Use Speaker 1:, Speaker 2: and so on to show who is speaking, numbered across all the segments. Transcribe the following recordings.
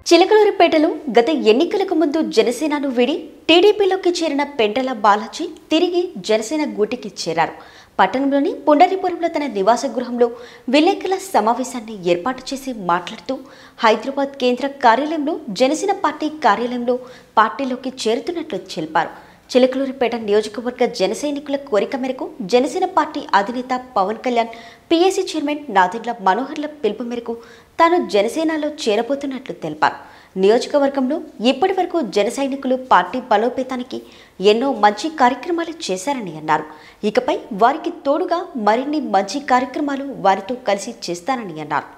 Speaker 1: చిలకలూరిపేటలో గత ఎన్నికలకు ముందు జనసేనను విడి టీడీపీలోకి చేరిన పెంటల బాలాజీ తిరిగి జనసేన గూటికి చేరారు పట్టణంలోని పుండరీపురంలో తన నివాస గృహంలో విలేకరుల సమావేశాన్ని ఏర్పాటు చేసి మాట్లాడుతూ హైదరాబాద్ కేంద్ర కార్యాలయంలో జనసేన పార్టీ కార్యాలయంలో పార్టీలోకి చేరుతున్నట్లు తెలిపారు చిలకలూరిపేట నియోజకవర్గ జన సైనికుల కోరిక మేరకు జనసేన పార్టీ అధినేత పవన్ కళ్యాణ్ పీఏసీ చైర్మన్ నాదెండ్ల మనోహర్ల పిలుపు మేరకు తాను జనసేనలో చేరబోతున్నట్లు తెలిపారు నియోజకవర్గంలో ఇప్పటి వరకు జన సైనికులు పార్టీ బలోపేతానికి ఎన్నో మంచి కార్యక్రమాలు చేశారని అన్నారు ఇకపై వారికి తోడుగా మరిన్ని మంచి కార్యక్రమాలు వారితో కలిసి చేస్తానని అన్నారు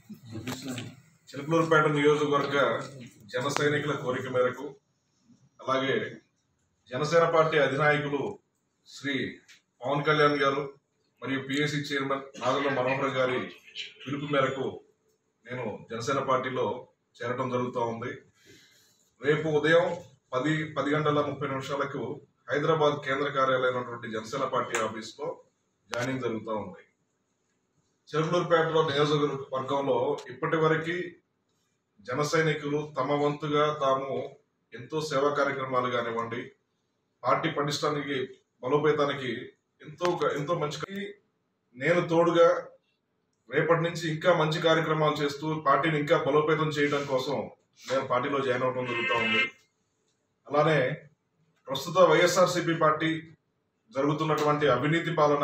Speaker 2: చిలకలూరుపేట నియోజకవర్గ జన సైనికుల కోరిక మేరకు అలాగే జనసేన పార్టీ అధినాయకులు శ్రీ పవన్ కళ్యాణ్ గారు మరియు పిఎస్సి చైర్మన్ నాగల మనోహర్ గారి పిలుపు మేరకు నేను జనసేన పార్టీలో చేరటం జరుగుతూ ఉంది రేపు ఉదయం పది పది గంటల ముప్పై నిమిషాలకు హైదరాబాద్ కేంద్ర కార్యాలయమైనటువంటి జనసేన పార్టీ ఆఫీస్లో జాయినింగ్ జరుగుతూ ఉంది చిలకలూరుపేటలో నియోజకవర్గంలో ఇప్పటి వరకు జన సైనికులు తమ వంతుగా తాము ఎంతో సేవా కార్యక్రమాలు కానివ్వండి పార్టీ పటిష్టానికి బలోపేతానికి ఎంతో ఎంతో మంచి నేను తోడుగా రేపటి నుంచి ఇంకా మంచి కార్యక్రమాలు చేస్తూ పార్టీని ఇంకా బలోపేతం చేయడం కోసం నేను పార్టీలో జాయిన్ అవడం జరుగుతూ ఉంది అలానే ప్రస్తుత వైఎస్ఆర్సీపీ పార్టీ జరుగుతున్నటువంటి అవినీతి పాలన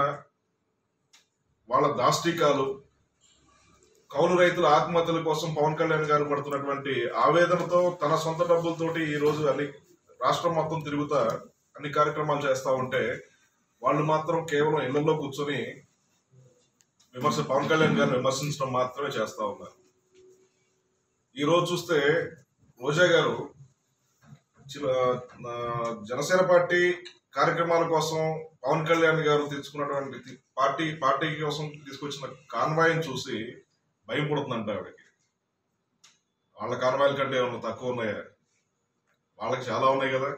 Speaker 2: వాళ్ళ దాష్టికాలు కౌలు రైతుల ఆత్మహత్యల కోసం పవన్ కళ్యాణ్ గారు పడుతున్నటువంటి ఆవేదనతో తన సొంత డబ్బులతోటి ఈ రోజు అన్ని రాష్ట్రం మొత్తం తిరుగుతా అన్ని కార్యక్రమాలు చేస్తా ఉంటే వాళ్ళు మాత్రం కేవలం ఇళ్లలో కూర్చొని విమర్శ పవన్ కళ్యాణ్ గారిని విమర్శించడం మాత్రమే చేస్తా ఉన్నారు ఈ రోజు చూస్తే రోజా గారు చిల- ఆ, జనసేన పార్టీ కార్యక్రమాల కోసం పవన్ కళ్యాణ్ గారు తీసుకున్నటువంటి తి- పార్టీ పార్టీ కోసం తీసుకొచ్చిన కాన్వాయ్ని చూసి భయం పుడుతుందంట ఆవిడకి వాళ్ళ కాన్వాయ్ల కంటే ఏమన్నా తక్కువ ఉన్నాయా వాళ్ళకి చాలా ఉన్నాయి కదా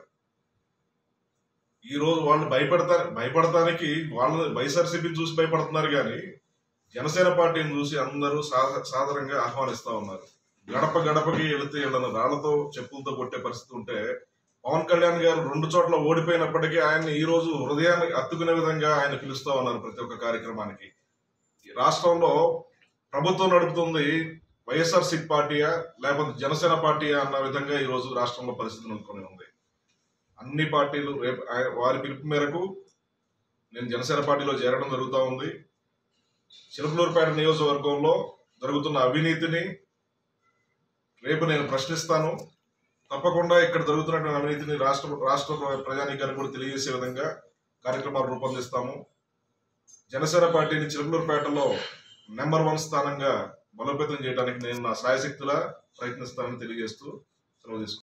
Speaker 2: ఈ రోజు వాళ్ళు భయపడతా భయపడటానికి వాళ్ళు వైఎస్ఆర్సీపీ చూసి భయపడుతున్నారు కానీ జనసేన పార్టీని చూసి అందరూ సాద- సాదరంగా ఆహ్వానిస్తా ఉన్నారు గడప గడపకి వెళితే వీళ్ళని రాళ్లతో చెప్పులతో కొట్టే పరిస్థితి ఉంటే పవన్ కళ్యాణ్ గారు రెండు చోట్ల ఓడిపోయినప్పటికీ ఆయన్ని ఈ రోజు హృదయాన్ని అత్తుకునే విధంగా ఆయన పిలుస్తా ఉన్నారు ప్రతి ఒక్క కార్యక్రమానికి ఈ రాష్ట్రంలో ప్రభుత్వం నడుపుతుంది వైఎస్ఆర్సీ పార్టీయా లేకపోతే జనసేన పార్టీయా అన్న విధంగా ఈ రోజు రాష్ట్రంలో పరిస్థితి నెలకొని ఉంది అన్ని పార్టీలు రేపు ఆయన- వారి పిలుపు మేరకు నేను జనసేన పార్టీలో చేరడం జరుగుతూ ఉంది చిలకలూరుపేట నియోజకవర్గంలో జరుగుతున్న అవినీతిని రేపు నేను ప్రశ్నిస్తాను తప్పకుండా ఇక్కడ జరుగుతున్నటువంటి అవినీతిని రాష్ట్ర రాష్ట్ర ప్రజానీకానికి కూడా తెలియజేసే విధంగా కార్యక్రమాలు రూపొందిస్తాము జనసేన పార్టీని చిలకలూరుపేటలో నెంబర్ వన్ స్థానంగా బలోపేతం చేయడానికి నేను నా సాయశక్తులా ప్రయత్నిస్తానని తెలియజేస్తూ సెలవు తీసుకుంటాను